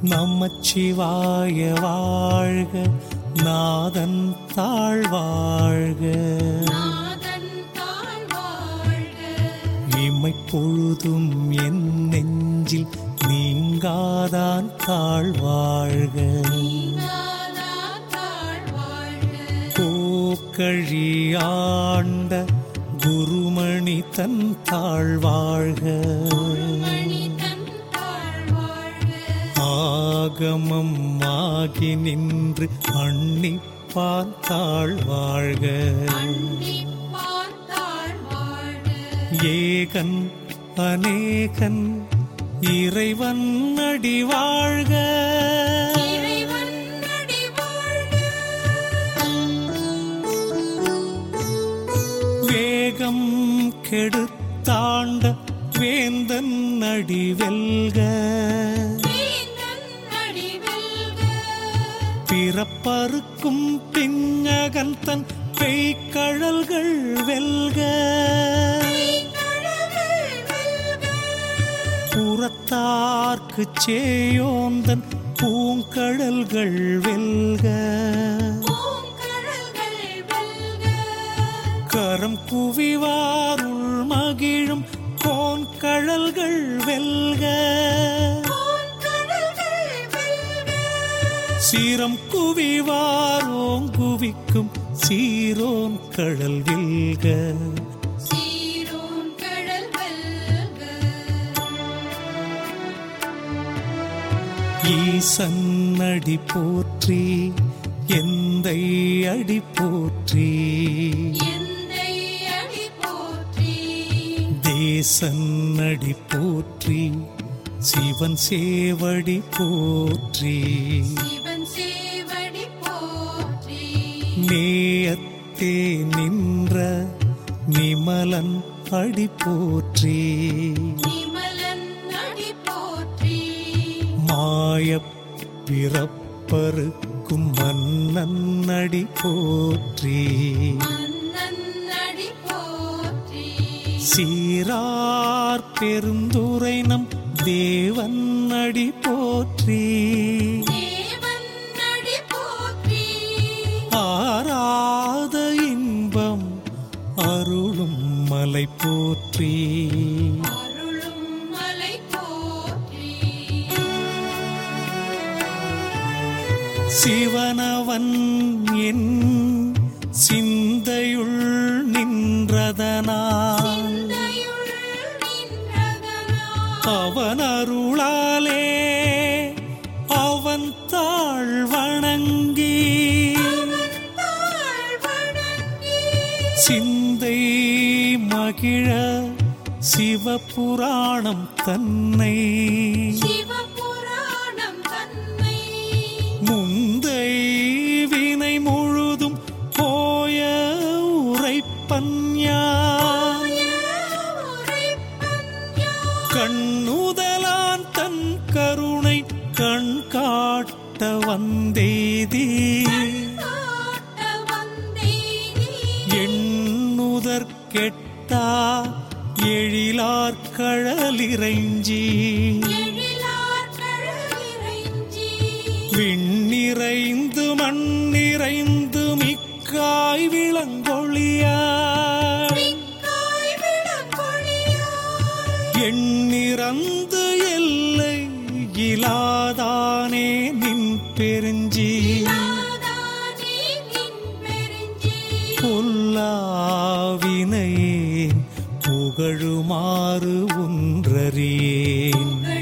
நமச்சிவாய வாழ்க நாதன் தாழ் வாழ்க நாதன் தாழ் வாழ்க இமை பொழுதும் என் நெஞ்சில் நீங்காதான் தாழ் வாழ்க நீங்காதான் தாழ் வாழ்க கோக்கழியாண்ட குருமணி தன் தாழ் வாழ்க மணி தன் தாழ் வாழ்க ஆகமம் ஆகி நின்று அன்னிப்பான் தாழ் வாழ்க அன்னிப்பான் தாழ் வாழ்க ஏகன் அநேகன் இறைவன் அடி வாழ்க இறைவன் அடி வாழ்க வேகம் கெடுத்தாண்ட வேந்தன் அடி வெல்க வேந்தன் அடி வெல்க பிறப்பறுக்கும் பிஞகன் தன் பெய்கழல்கள் வெல்க கடவுள் வெல்க புறத்தார்க்கு சேயோந்தன் பூங்கடல்கள் வெல்க பூங்கடல்கள் வெல்க கரம் குவிவாருள் மகிழும் கோன்கழல்கள் வெல்க பூங்கடல்கள் வெல்க சீரம் குவிவாரோங் குவிக்கும் சீரோன் கடல் வெல்க சீரோன் கடல் வெல்க ஈசன் அடி போற்றி எந்தை அடி போற்றி எந்தை அடி போற்றி தேசன் அடி போற்றி சிவன் சேவடி போற்றி சிவன் சேவடி போற்றி நேயத்தே நின்ற நிமலன் அடி போற்றி நிமலன் அடி போற்றி மாயப் பிறப்பருக்கும் மன்னன் அடி போற்றி மன்னன் அடி போற்றி சீரார் பெருந்துரை நம் தேவன் அடி போற்றி தேவன் அடி போற்றி ஆராத இன்பம் அருளும் மலை போற்றி அருளும் மலை போற்றி சிவனவன் என் சிந்தையுள் நின்றதனால் சிந்தையுள் நின்றதனால் அவன் அருளாலே அவன் தாழ் வணங்கி தாழ் வணங்கி சிந்தை மகிழ சிவபுராணம் தன்னை சிவபுராணம் தன்னை முந்தை வினை முழுதும் போய உரைப்பன்யான் உரைப்பன் யார் கண்ணுதலான் தன் கருணை கண் காட்ட வந்தேதி காட்ட வந்தேனே எண்ணுதற் கெட்டா எழிலார் கழலிறைஞ்சி எழிலார் கடலிறைஞ்சி விண்ணிறைந்து மண்ணிறைந்து மிக்காய் விளங்கொழியாய் மிக்காய் விளங்கொழியாய் எண்ணிறந்து எல்லை இலாதானே நின் பெருஞ்சி நாதானே நின் பெருஞ்சி பொல்லாவினையேன் புகழுமாறு ஒன்றறியேன் புகழ்